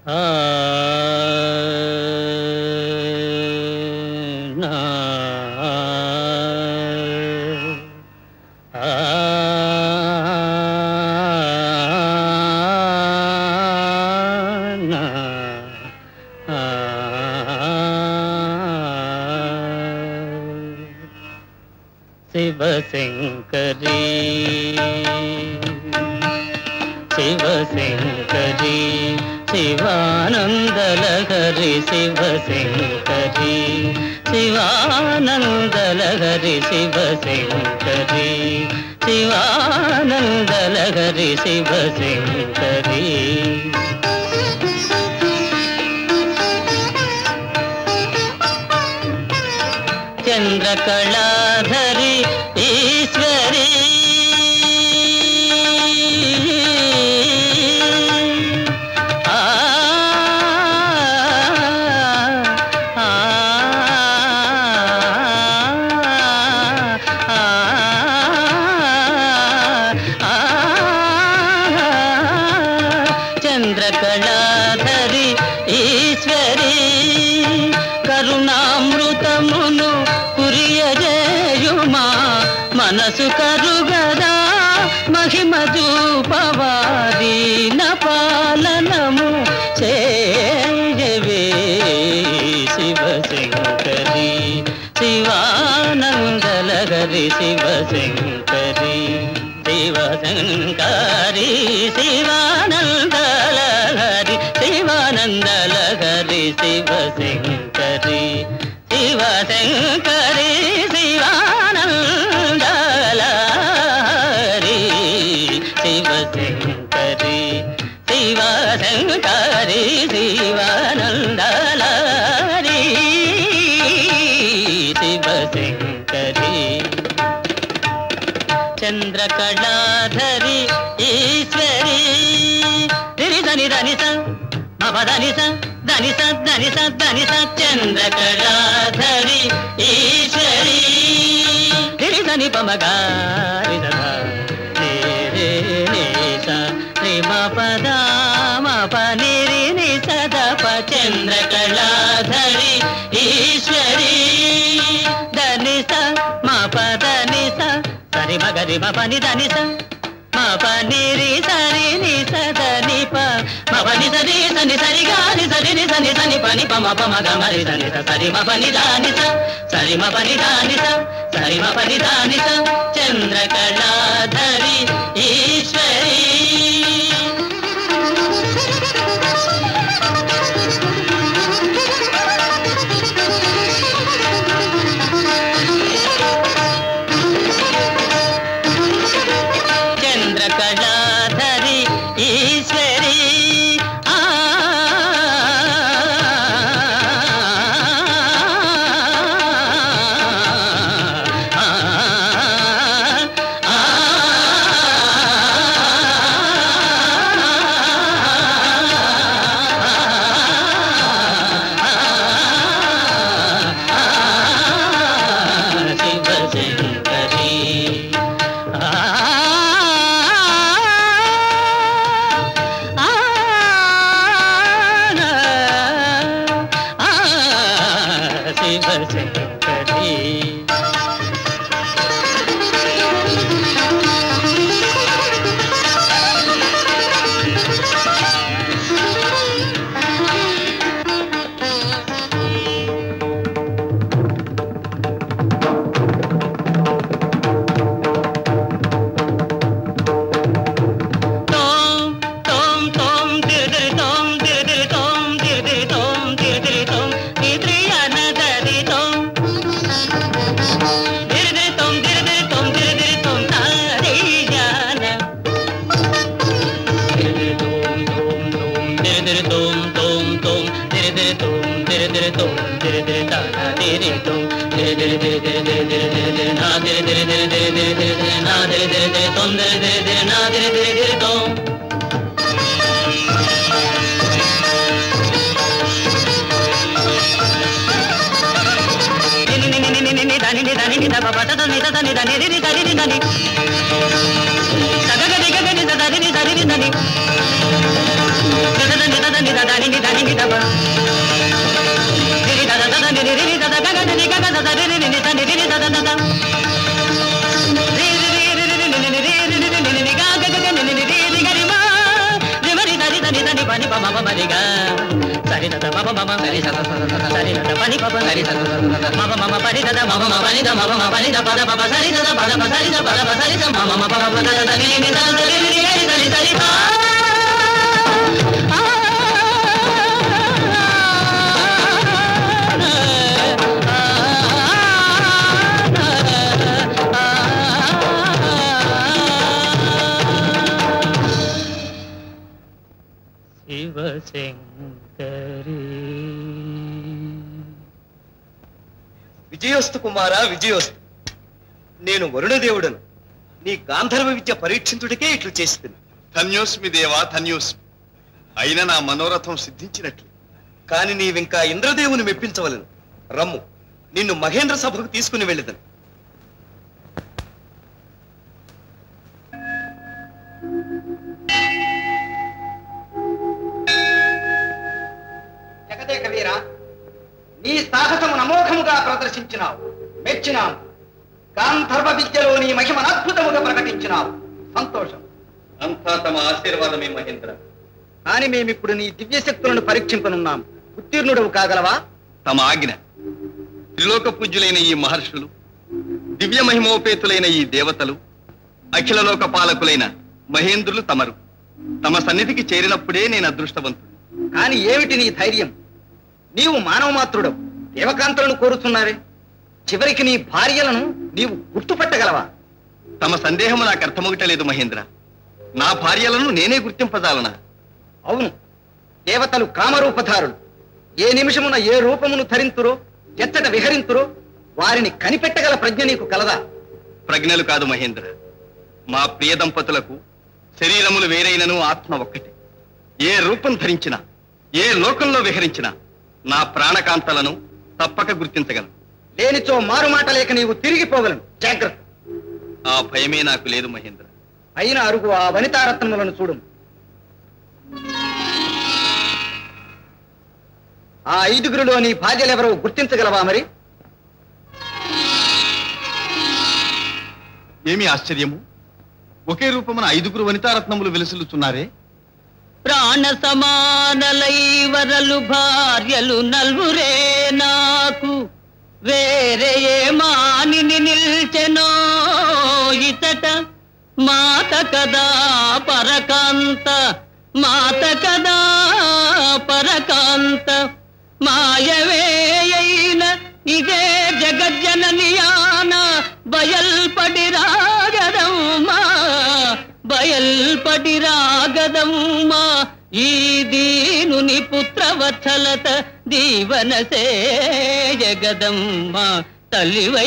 ఆ నా ఆ నా ఆ శివశంకరీ శివశంకరీ శివానందలహరి శివశంకరీ శివానందలహరి శివశంకరీ శివానందలహరి శివశంకరీ చంద్రకళాధరి ఈశ్వరీ ఆ ఆ చంద్రకళాధరి ఈశ్వరీ కరుణామృతమును కురియజేయుమా మనసు కరుగదా మహిమ చూపవాదీన పాలనము చేయవే శివశంకరి శివానందలహరి శివశంకరి శివశంకరి శివానందలహరి శివానందలహరి శివశంకరి శివశంకరి శివానందలహరి శివశంకరి శివశంకరి శివానందలహరి శివశంకరి చంద్రకళాధరి ఈశ్వరి దిరి దని దని స మమ దని స దని స దని స దని స చంద్రకళాధరి ఈశ్వరి దిరి దని పమగారి సదా రే రే రే స రే మ పద మ ప ని రి ని సద ప చంద్రకళాధరి ఈశ్వరి దని స మ పద ని స సరి మగ రి మ పని దని స మ పని రి సరి ని సద ని ప మ పని సరి సని సరి గాని సరి ని సని సని పని ప మ ప మ గ మ రి సని స సరి మ పని దాని స సరి మ పని దాని స సరి మ పని దాని స చంద్రకళాధరి ఈశ్వరి చంద్రకళాధరి ఈశ్వరి ఆ ఆ, ఆ, శివశంకరి ఆ ఆ ఆ శివశంకరి తోం తోం తోం తిరిదిరి తోం తిరిదిరి తోం తిరిదిరి తోం తిరిదిరి తోం తిరిదిరి అనదరి తోం తిరిదిరి తోం తిరిదిరి తోం తిరిదిరి తోం తారి జాన తిరిదిరి తోం తోం తోం తిరిదిరి తోం తోం తోం తిరిదిరి తోం తిరిదిరి తోం తిరిదిరి తాన తిరి తోం తిరిదిరి తిరిదిరి తిరిదిరి తిరిదిరి నా తిరిదిరి తిరిదిరి తిరిదిరి తిరిదిరి నా తిరిదిరి తిరి తోం తిరిదిరి తిరి నా తిరిదిరి తిరి తోం ని ని ని ని ని ని ని దని ని దని ని దప పట దని ద దని దని ని ని దని ని దని సగ గ ని గ గ ని ద దని ని దని ని దని గ ద దని ద దని ద దని ని పప మమ మరిగా సరి దద పప మమ సరి సద సరి దద పని పప సరి సద మమ మమ పని దద మమ మమ పని ద మమ మమ పని ద పద పప సరి దద పద ప సరి ద పద ప సరి ద మమ మమ పప పద ద ని ని ద ద ని ని ని సరి సరి పా శివశంకరి విజయోస్తు కుమారా విజయోస్తు నేను వరుణదేవుడను నీ గాంధర్వ విద్య పరీక్షించుడికే ఇట్లు చేస్తుంది ధన్యోస్మి దేవా ధన్యోస్మి అయిన నా మనోరథం సిద్ధించినట్లు కాని నీవింకా ఇంద్రదేవుని మెప్పించవలను రమ్ము నిన్ను మహేంద్ర సభకు తీసుకుని వెళ్ళిదను జగదేక వీర నీ సాహసము నమోఘముగా ప్రదర్శించినావు మెచ్చినాము గాంధర్వ విద్యలో నీ మహిమను అద్భుతముగా ప్రకటించినావు సంతోషం అంతా తమ ఆశీర్వాదమే మహేంద్ర కానీ మేమిప్పుడు నీ దివ్య శక్తులను పరీక్షింపనున్నాం ఉత్తీర్ణుడవు కాగలవా తమ ఆజ్ఞ త్రిలోక పూజ్యులైన ఈ మహర్షులు దివ్య మహిమోపేతులైన ఈ దేవతలు అఖిల లోక పాలకులైన మహేంద్రులు తమరు తమ సన్నిధికి చేరినప్పుడే నేను అదృష్టవంతుడు కాని ఏమిటి నీ ధైర్యం నీవు మానవ మాత్రుడవు దేవకాంతులను కోరుతున్నావే చివరికి నీ భార్యలను నీవు గుర్తుపట్టగలవా తమ సందేహము నాకు అర్థమొగటలేదు మహేంద్ర నా భార్యలను నేనే గుర్తింపజాలనా అవును దేవతలు కామరూపధారులు ఏ నిమిషమున ఏ రూపమును ధరింతురో ఎచ్చట విహరింతురో వారిని కనిపెట్టగల ప్రజ్ఞ నీకు కలదా ప్రజ్ఞలు కాదు మహేంద్ర మా ప్రియ దంపతులకు శరీరములు వేరైనను ఆత్మ ఒక్కటి ఏ రూపం ధరించినా ఏ లోకంలో విహరించినా నా ప్రాణకాంతలను తప్పక గుర్తించగలను లేనిచో మారు మాట లేక నీవు తిరిగిపోగలను జాగ్రత్త ఆ భయమే నాకు లేదు మహేంద్ర అయిన అరుగు ఆ వనితారత్నములను చూడు ఆ ఐదుగురిలో నీ భార్యలెవరో గుర్తించగలవా మరి ఏమి ఆశ్చర్యము ఒకే రూపమున ఐదుగురు వనితారత్నములు వెలుసులుచున్నారే ప్రాణ సమానలై వరలు భార్యలు నల్వురే నాకు వేరే ఏ మానిని నిల్చెనో ఇతట మాత కదా పరకాంత మాత కదా పరకాంత మాయవేయైన ఇదే జగజ్జననియాన బయల్పడి రాగదమ్మా బయల్పడి రాగదమ్మా ఈ దీనుని పుత్రవత్సలత దీవన జగదమ్మా తల్లివై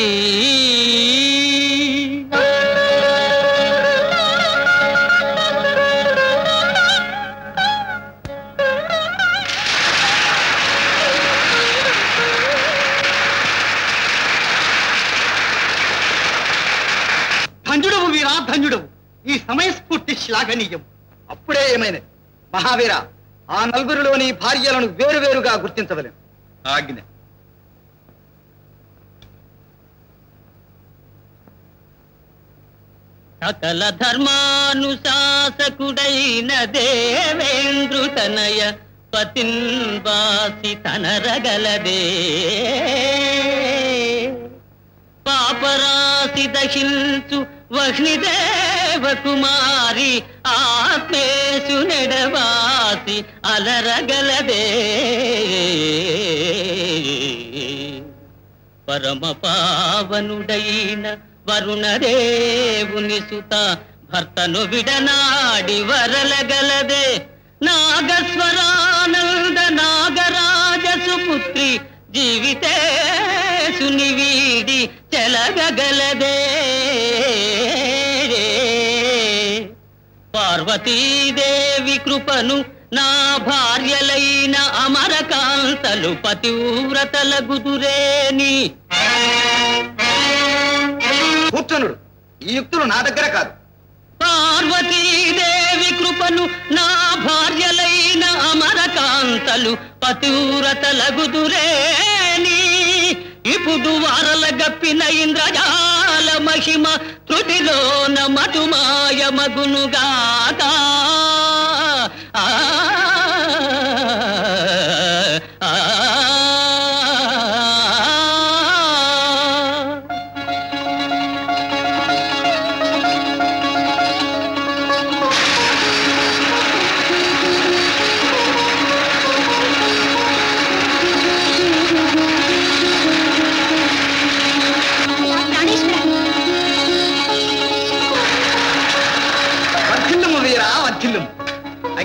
ధన్యుడవు వీరా ధన్యుడవు ఈ సమయస్ఫూర్తి శ్లాఘనీయం అప్పుడే ఏమైనది మహావీర ఆ నలుగురిలోని భార్యలను వేరువేరుగా గుర్తించవలేం ఆజ్ఞ సకల ధర్మానుశాసకుడైన దేవేంద్రు తనయ పతిన్వాసి తనరగలదే పాపరాశి దశించు వహ్నిదేవ కుమారి ఆత్మేశు నెడవాసి అలరగలదే పరమ పావనుడైన వరుణదేవుని సుత భర్తను విడనాడి వరలగలదే నాగస్వరానంద నాగరాజ సుపుత్రి జీవితే సునివీడి చెలగగలదే పార్వతీదేవి కృపను నా భార్యలైన అమరకాంతలు పతివ్రతల గుదురేని కూర్చొనుడు ఈ యుక్తులు నా దగ్గర కాదు పార్వతీదేవి కృపను నా భార్యలైన అమరకాంతలు పతివ్రతల గుదురేని ఇప్పుడు వారల గప్పిన ఇంద్రజాల మహిమ త్రుటిలోన మధుమాయ మగునుగాక ఆ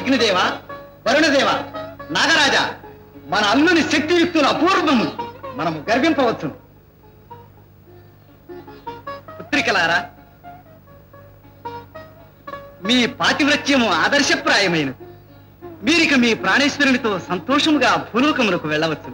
అగ్నిదేవ వరుణదేవ నాగరాజ మన అల్లుని శక్తియుక్తుల అపూర్వము మనము గర్వింపవచ్చు పుత్రికలారా మీ పాతివ్రత్యము ఆదర్శప్రాయమైనది మీరిక మీ ప్రాణేశ్వరునితో సంతోషముగా భూలోకములకు వెళ్ళవచ్చు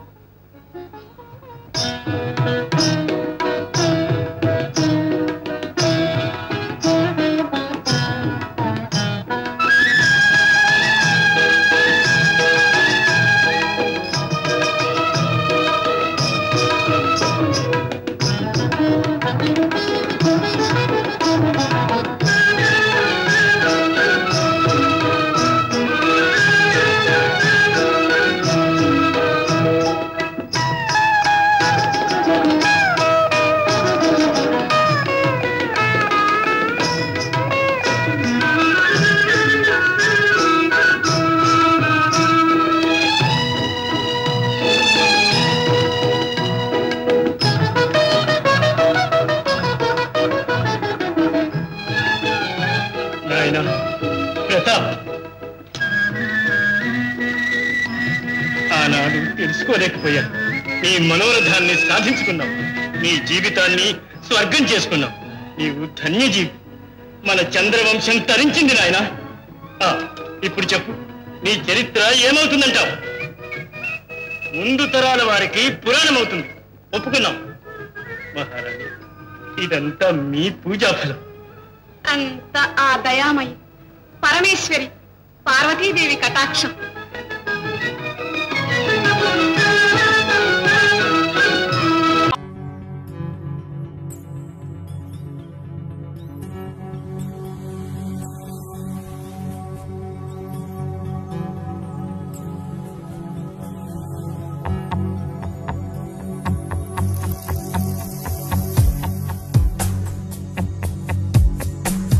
నాయన ప్రతాప్ ఆనాడు తెలుసుకోలేకపోయాను నీ మనోరథాన్ని సాధించుకున్నావు నీ జీవితాన్ని స్వర్గం చేసుకున్నావు నీవు ధన్యజీవి మన చంద్రవంశం తరించింది నాయన ఇప్పుడు చెప్పు నీ చరిత్ర ఏమవుతుందంటావు ముందు తరాల వారికి పురాణం అవుతుంది ఒప్పుకున్నాం మహారాణి ఇదంతా మీ పూజాఫలం అంత ఆ దయామయి పరమేశ్వరి పార్వతీదేవి కటాక్షం